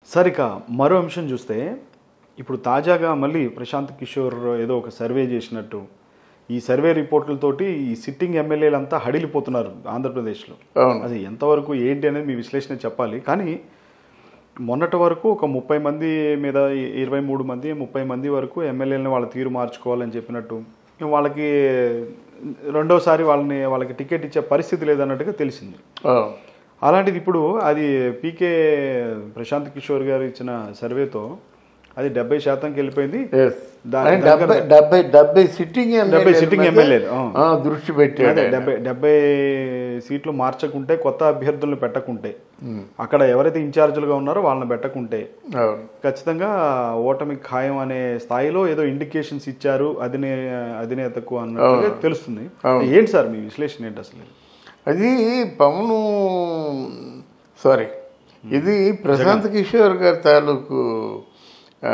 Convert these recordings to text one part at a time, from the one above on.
Sir ఇక మరో అంశం చూస్తే ఇప్పుడు తాజాగా మళ్ళీ ప్రశాంత్ కిషోర్ ఏదో ఒక సర్వే చేసినట్టు ఈ సర్వే రిపోర్టులతోటి ఈ సిట్టింగ్ ఎమ్మెల్యేలంతా హడిలిపోతున్నారు ఆంధ్రప్రదేశ్లో అవును అది ఎంతవరకు ఏంటి అనేది మీ విశ్లేషణ చెప్పాలి కానీ మొన్నటి వరకు ఒక ముప్పై మంది మీద ఇరవై మూడు మంది ముప్పై మంది వరకు ఎమ్మెల్యేలను వాళ్ళ తీరు మార్చుకోవాలని చెప్పినట్టు ఇక వాళ్ళకి రెండోసారి వాళ్ళని వాళ్ళకి టికెట్ ఇచ్చే పరిస్థితి లేదన్నట్టుగా తెలిసింది అవును అలాంటిది ఇప్పుడు అది పీకే ప్రశాంత్ కిషోర్ గారు ఇచ్చిన సర్వేతో అది డెబ్బై శాతంకి వెళ్ళిపోయింది Yes. దా- ఆయన దానికన్నా- డెబ్బై డెబ్బై డెబ్బై సిట్టింగ్ డెబ్బై sitting ఎమ్మెల్యేలు, ఆ. దృష్టి పెట్టాడు అదే ఆయన. డెబ్బై డెబ్బై సీట్లు మార్చకుంటే కొత్త అభ్యర్థులను పెట్టకుంటే అక్కడ ఎవరైతే ఇన్ఛార్జీలుగా ఉన్నారో వాళ్ళని పెట్టకుంటే అవును ఖచ్చితంగా ఓటమి ఖాయం అనే స్థాయిలో ఏదో ఇండికేషన్స్ ఇచ్చారు అధినే అధినేతకు అన్నట్టుగా తెలుస్తుంది ఏంటి సార్ మీ విశ్లేషణ ఏంటి అసలు అది పవన్ సారీ ఇది ప్రశాంత్ కిషోర్ గారి తాలూకు ఆ,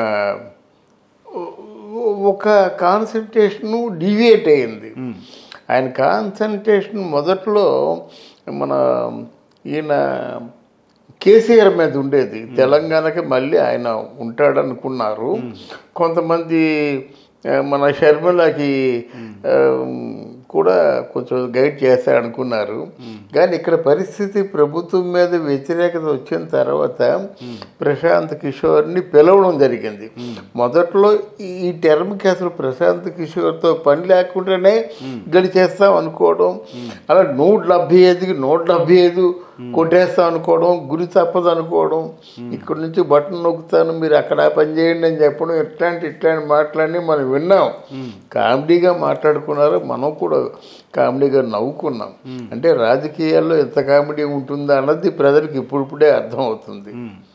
ఒ- ఒక కాన్సన్ట్రేషను డివియేట్ అయింది ఆయన కాన్సన్ట్రేషన్ మొదట్లో మన ఈయన కేసీఆర్ మీద ఉండేది తెలంగాణకి మళ్ళీ ఆయన ఉంటాడనుకున్నారు కొంతమంది ఆ, మన షర్మిలకి ఆ, కూడా కొంచెం గైడ్ చేస్తాడనుకున్నారు కానీ ఇక్కడ పరిస్థితి ప్రభుత్వం మీద వ్యతిరేకత వచ్చిన తర్వాత ప్రశాంత్ కిషోర్ని పిలవడం జరిగింది మొదట్లో ఈ టర్మ్కి అసలు ప్రశాంత్ కిషోర్తో పని లేకుండానే గడిచేస్తాం అనుకోవడం అలా నూట డెబ్బై ఐదుకి నూట డెబ్బై ఐదు కొట్టేస్తాం అనుకోవడం గురి తప్పదు అనుకోవడం ఇక్కడ నుంచి బటన్ నొక్కుతాను మీరు అక్కడ పని చేయండి అని చెప్పడం ఇట్లాంటి ఇట్లాంటి మాటలన్నీ మనం విన్నాం కామెడీగా మాట్లాడుకున్నారు మనం కూడా కామెడీగా నవ్వుకున్నాం అంటే రాజకీయాల్లో ఎంత కామెడీ ఉంటుందా అన్నది ప్రజలకు ఇప్పుడిప్పుడే అర్థం అవుతుంది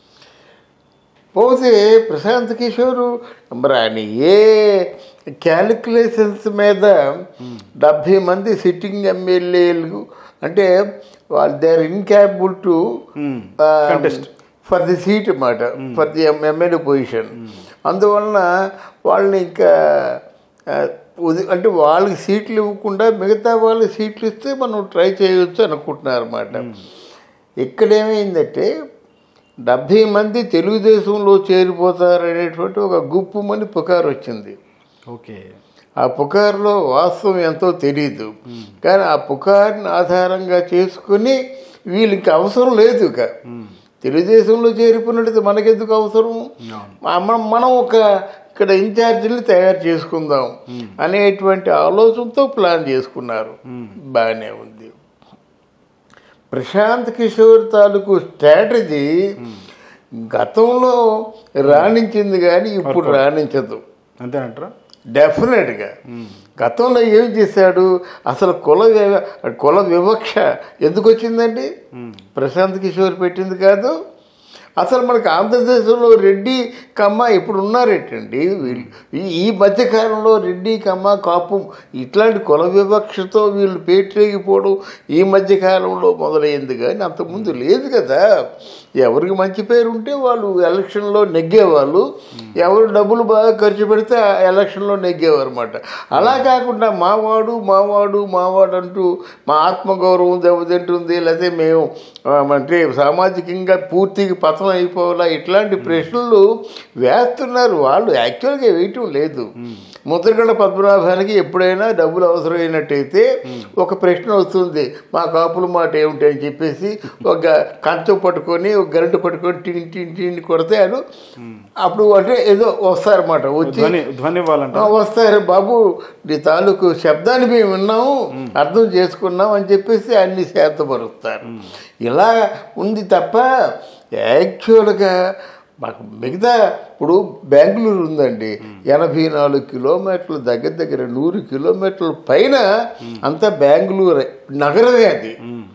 పోతే ప్రశాంత్ కిషోర్ మరి ఆయన ఏ క్యాలిక్యులేషన్స్ మీద డెబ్భై మంది సిట్టింగ్ ఎమ్మెల్యేలు అంటే వాళ్ళు they are incapable to Contest. For the seat అన్నమాట ఫర్ ది ఎమ్మెల్యే పొజిషన్ అందువలన వాళ్ళని ఇంకా ఆ, ఉది- అంటే వాళ్ళకి సీట్లు ఇవ్వకుండా మిగతా వాళ్ళకి సీట్లు ఇస్తే మనం ట్రై చేయవచ్చు అనుకుంటున్నారు అన్నమాట ఇక్కడేమైందంటే డెబ్భై మంది తెలుగుదేశంలో చేరిపోతారనేటువంటి ఒక గుప్పుమని పుకారు వచ్చింది ఓకే ఆ పుకారులో వాస్తవం ఎంతో తెలియదు కానీ ఆ పుకారుని ఆధారంగా చేసుకుని వీళ్ళకి అవసరం లేదు ఇక తెలుగుదేశంలో చేరిపోయినట్టు మనకెందుకు అవసరం మనం మనం ఒక ఇక్కడ ఇన్ఛార్జీలు తయారు చేసుకుందాం అనేటువంటి ఆలోచనతో ప్లాన్ చేసుకున్నారు బాగానే ఉంది ప్రశాంత్ కిషోర్ తాలూకు స్ట్రాటజీ గతంలో రాణించింది కానీ ఇప్పుడు రాణించదు అంతేనంటారా డెఫినెట్గా గతంలో ఏం చేశాడు అసలు కుల వివ- కుల వివక్ష ఎందుకు వచ్చిందండి ప్రశాంత్ కిషోర్ పెట్టింది కాదు అసలు మనకి ఆంధ్రదేశంలో రెడ్డి కమ్మ ఇప్పుడు ఉన్నారేటండి వీళ్ళు ఈ- ఈ మధ్య కాలంలో రెడ్డి కమ్మ కాపు ఇట్లాంటి కుల వివక్షతో వీళ్ళు పేటరేగిపోవడం ఈ మధ్య కాలంలో మొదలైంది కానీ అంతకుముందు లేదు కదా ఎవరికి మంచి పేరు ఉంటే వాళ్ళు ఎలక్షన్లో నెగ్గేవాళ్ళు ఎవరు డబ్బులు బాగా ఖర్చు పెడితే ఆ ఎలక్షన్లో నెగ్గేవారు అనమాట అలా కాకుండా మావాడు మావాడు మావాడు అంటూ మా ఆత్మగౌరవం దెబ్బతింటుంది లేకపోతే మేము ఆ, అంటే సామాజికంగా పూర్తిగా పతనం అయిపోవాలా ఇట్లాంటి ప్రశ్నలు వేస్తున్నారు వాళ్ళు యాక్చువల్గా వేయటం లేదు ముద్రగడ పద్మనాభానికి ఎప్పుడైనా డబ్బులు అవసరమైనట్టయితే ఒక ప్రశ్న వస్తుంది మా కాపుల మాట ఏమిటి అని చెప్పేసి ఒక కంచం పట్టుకొని ఒక గరిట పట్టుకొని టిన్ టిన్ టిన్ కొడితే ఆయన అప్పుడు అంటే ఏదో వస్తారన్నమాట వచ్చి ధ్వని ధ్వని ఇవ్వాలంట ఆ, వస్తారు బాబు నీ తాలూకు శబ్దాన్ని మేము విన్నాము అర్థం చేసుకున్నాం అని చెప్పేసి అన్ని శాంతపరుస్తారు ఇలా ఉంది తప్ప యాక్చువల్గా మాకు మిగతా ఇప్పుడు బెంగళూరు ఉందండి ఎనభై నాలుగు కిలోమీటర్లు దగ్గర దగ్గర నూరు కిలోమీటర్ల పైన అంతా బెంగళూరు నగరమే అది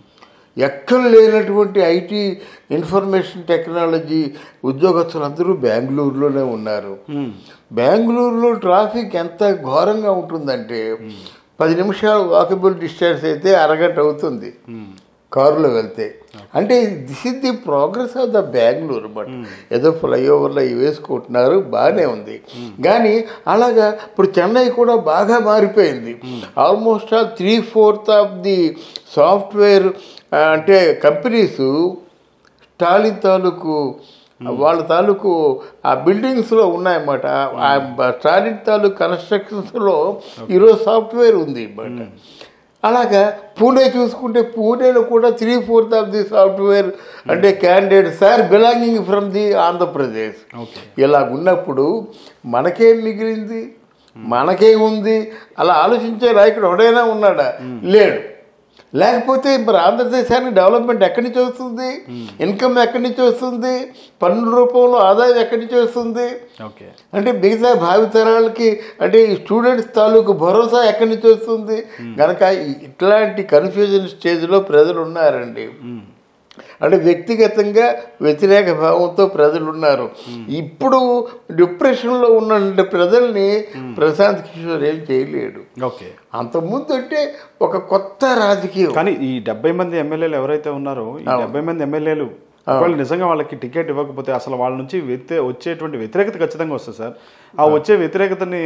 ఎక్కడ లేనటువంటి ఐటీ ఇన్ఫర్మేషన్ టెక్నాలజీ ఉద్యోగస్తులందరూ బెంగళూరులోనే ఉన్నారు బెంగళూరులో ట్రాఫిక్ ఎంత ఘోరంగా ఉంటుందంటే పది నిమిషాలు వాకబుల్ డిస్టెన్స్ అయితే అరగంట అవుతుంది కారులో వెళ్తే అంటే this is the progress of the Bengaluru but ఏదో ఫ్లైఓవర్లో ఇవి వేసుకుంటున్నారు బాగానే ఉంది కానీ అలాగా ఇప్పుడు చెన్నై కూడా బాగా మారిపోయింది almost all three fourth of the software అంటే కంపెనీస్ స్టాలిన్ తాలూకు వాళ్ళ తాలూకు ఆ బిల్డింగ్స్లో ఉన్నాయన్నమాట ఆ స్టాలిన్ తాలూకు కన్స్ట్రక్షన్స్లో ఈరోజు సాఫ్ట్వేర్ ఉంది అన్నమాట అలాగా పూణే చూసుకుంటే పూణేలో కూడా three fourth of the software అంటే candidates are belonging from the Andhra Pradesh okay ఇలా ఉన్నప్పుడు మనకేం మిగిలింది మనకేం ఉంది అలా ఆలోచించే నాయకుడు ఎవడైనా ఉన్నాడా లేడు లేకపోతే మరి ఆంధ్రదేశానికి డెవలప్మెంట్ ఎక్కడి నుంచి వస్తుంది ఇన్కమ్ ఎక్కడి నుంచి వస్తుంది పన్ను రూపంలో ఆదాయం ఎక్కడి నుంచి వస్తుంది ఓకే అంటే మిగతా భావితరాలకి అంటే ఈ స్టూడెంట్స్ తాలూకు భరోసా ఎక్కడి నుంచి వస్తుంది కనుక ఈ- ఇట్లాంటి కన్ఫ్యూజన్ స్టేజ్లో ప్రజలు ఉన్నారండి అంటే వ్యక్తిగతంగా వ్యతిరేక భావంతో ప్రజలు ఉన్నారు ఇప్పుడు డిప్రెషన్లో ఉన్న ప్రజల్ని ప్రశాంత్ కిషోర్ ఏం చేయలేడు ఓకే అంతకుముందు అంటే ఒక కొత్త రాజకీయం కానీ ఈ డెబ్బై మంది ఎమ్మెల్యేలు ఎవరైతే ఉన్నారో ఈ డెబ్బై మంది ఎమ్మెల్యేలు వాళ్ళు నిజంగా వాళ్ళకి టికెట్ ఇవ్వకపోతే అసలు వాళ్ళ నుంచి వ్యతి వచ్చేటువంటి వ్యతిరేకత ఖచ్చితంగా వస్తుంది సార్ ఆ వచ్చే వ్యతిరేకతని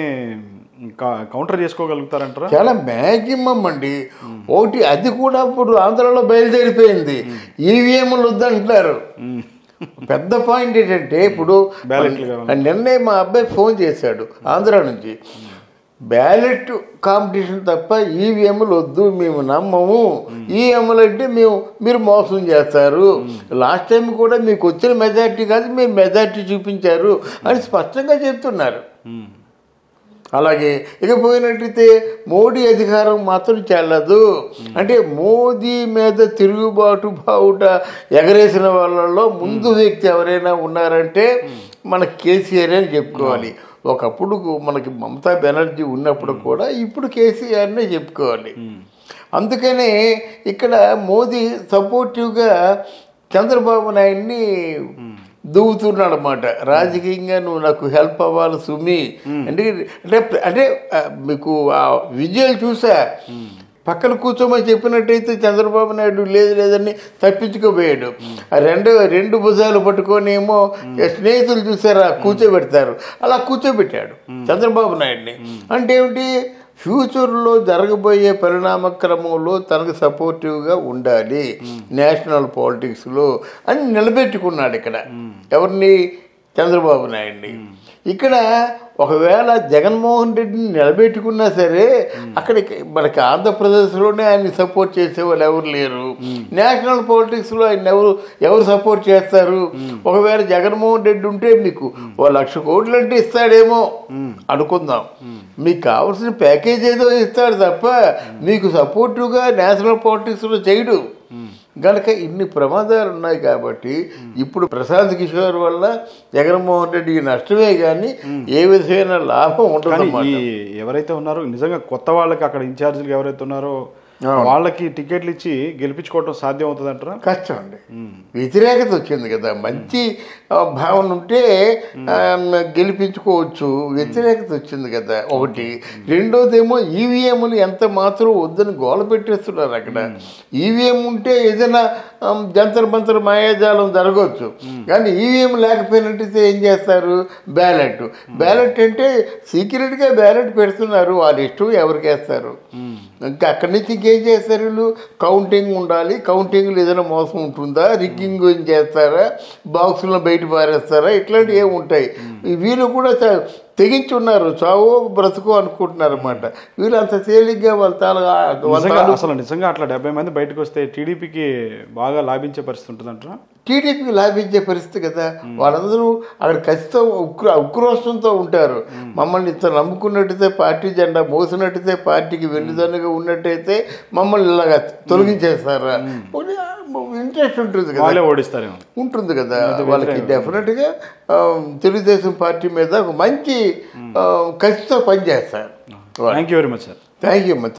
కా- కౌంటర్ చేసుకోగలుగుతారంటారా చాలా మ్యాక్సిమం అండి ఒకటి అది కూడా ఇప్పుడు ఆంధ్రాలో బయలుదేరిపోయింది ఈవీఎంలు వద్దంటున్నారు పెద్ద పాయింట్ ఏంటంటే ఇప్పుడు బ్యాలెట్లు కావాలి. నిన్నే మా అబ్బాయి ఫోన్ చేశాడు ఆంధ్ర నుంచి బ్యాలెట్ కాంపిటీషన్ తప్ప ఈవీఎంలు వద్దు మేము నమ్మము ఈవీఎంలు అంటే మేము మీరు మోసం చేస్తారు లాస్ట్ టైం కూడా మీకు వచ్చిన మెజార్టీ కాదు మీరు మెజార్టీ చూపించారు అని స్పష్టంగా చెప్తున్నారు ఉమ్. అలాగే ఇక పోయినట్టయితే మోడీ అధికారం మాత్రం చెల్లదు అంటే మోదీ మీద తిరుగుబాటు బావుట ఎగరేసిన వాళ్ళలో ముందు వ్యక్తి ఎవరైనా ఉన్నారంటే మన కేసీఆర్ అని చెప్పుకోవాలి ఒకప్పుడు మనకి మమతా బెనర్జీ ఉన్నప్పుడు కూడా ఇప్పుడు కేసీఆర్నే చెప్పుకోవాలి అందుకనే ఇక్కడ మోదీ సపోర్టివ్గా చంద్రబాబు నాయుడిని దువ్వుతున్నాడు అనమాట రాజకీయంగా నువ్వు నాకు హెల్ప్ అవ్వాలి సుమి అంటే అంటే అంటే ఆ, మీకు ఆ విజయాలు చూసా పక్కన కూర్చోమని చెప్పినట్టయితే చంద్రబాబు నాయుడు లేదు లేదని తప్పించుకోపోయాడు ఆ రెండు రెండు భుజాలు పట్టుకొని ఏమో స్నేహితులు చూసారా కూర్చోబెడతారు అలా కూర్చోబెట్టాడు చంద్రబాబు నాయుడిని అంటే ఏమిటి ఫ్యూచర్లో జరగబోయే పరిణామ క్రమంలో తనకు సపోర్టివ్గా ఉండాలి నేషనల్ పాలిటిక్స్లో అని నిలబెట్టుకున్నాడు ఇక్కడ ఎవరిని చంద్రబాబు నాయుడిని ఇక్కడ ఒకవేళ జగన్మోహన్ రెడ్డిని నిలబెట్టుకున్నా సరే అక్కడికి మనకి ఆంధ్రప్రదేశ్లోనే ఆయన సపోర్ట్ చేసే వాళ్ళు ఎవరు లేరు నేషనల్ పాలిటిక్స్లో ఆయన ఎవరు ఎవరు సపోర్ట్ చేస్తారు ఒకవేళ జగన్మోహన్ రెడ్డి ఉంటే మీకు ఓ లక్ష కోట్లు అంటే ఇస్తాడేమో అనుకుందాం మీకు కావాల్సిన ప్యాకేజ్ ఏదో ఇస్తాడు తప్ప మీకు సపోర్టివ్గా నేషనల్ పాలిటిక్స్లో చేయడు గనక ఇన్ని ప్రమాదాలు ఉన్నాయి కాబట్టి ఇప్పుడు ప్రశాంత్ కిషోర్ వల్ల జగన్మోహన్ రెడ్డికి నష్టమే కానీ ఏ విధమైన లాభం కానీ ఉండదు ఈ ఎవరైతే ఉన్నారో నిజంగా కొత్త వాళ్ళకి అక్కడ ఇన్ఛార్జీలు ఎవరైతే ఉన్నారో వాళ్ళకి టికెట్లు ఇచ్చి గెలిపించుకోవడం సాధ్యం అవుతుంది అంటారా కష్టం అండి వ్యతిరేకత వచ్చింది కదా మంచి ఆ, భావన ఉంటే ఆ, గెలిపించుకోవచ్చు వ్యతిరేకత వచ్చింది కదా ఒకటి రెండోదేమో ఈవీఎంలు ఎంత మాత్రం వద్దని గోల పెట్టేస్తున్నారు అక్కడ ఈవీఎం ఉంటే ఏదైనా ఆ, జంతర్ మంతర్ మాయాజాలం జరగవచ్చు కానీ ఈవీఎం లేకపోయినట్టయితే ఏం చేస్తారు బ్యాలెట్ బ్యాలెట్ అంటే సీక్రెట్గా బ్యాలెట్ పెడుతున్నారు వాళ్ళ ఇష్టం ఎవరికి వేస్తారు ఇంకా అక్కడి నుంచి ఇంకేం చేస్తారు వీళ్ళు కౌంటింగ్ ఉండాలి కౌంటింగ్లో ఏదైనా మోసం ఉంటుందా రిగ్గింగ్ ఏం చేస్తారా బాక్సులను బయట పారేస్తారా ఇట్లాంటివి ఏమి ఉంటాయి వీళ్ళు కూడా చ- తెగించి ఉన్నారు చావో బ్రతుకో అనుకుంటున్నారు అనమాట వీళ్ళు అంత తేలిగ్గా వాళ్ళ తాల వాళ్ళ నిజంగా తాలూ- అసలు నిజంగా అట్లా డెబ్బై మంది బయటకు వస్తే టీడీపీకి బాగా లాభించే పరిస్థితి ఉంటుంది అంటారా టీడీపీకి లాభించే పరిస్థితి కదా వాళ్ళందరూ అక్కడ ఖచ్చితంగా ఉక్ర ఉక్రోషంతో ఉంటారు మమ్మల్ని ఇంత నమ్ముకున్నట్టయితే పార్టీ జెండా మోసినట్టయితే పార్టీకి వెన్నుదన్నుగా ఉన్నట్టయితే మమ్మల్ని ఇలాగా తొలగించేస్తారా ఇంట్రెస్ట్ ఉంటుంది కదా వాళ్ళే ఓడిస్తారేమో ఉంటుంది కదా వాళ్ళకి డెఫినెట్గా ఆ, తెలుగుదేశం పార్టీ మీద ఒక మంచి ఆ, కసితో పనిచేస్తారు thank you very much sir thank you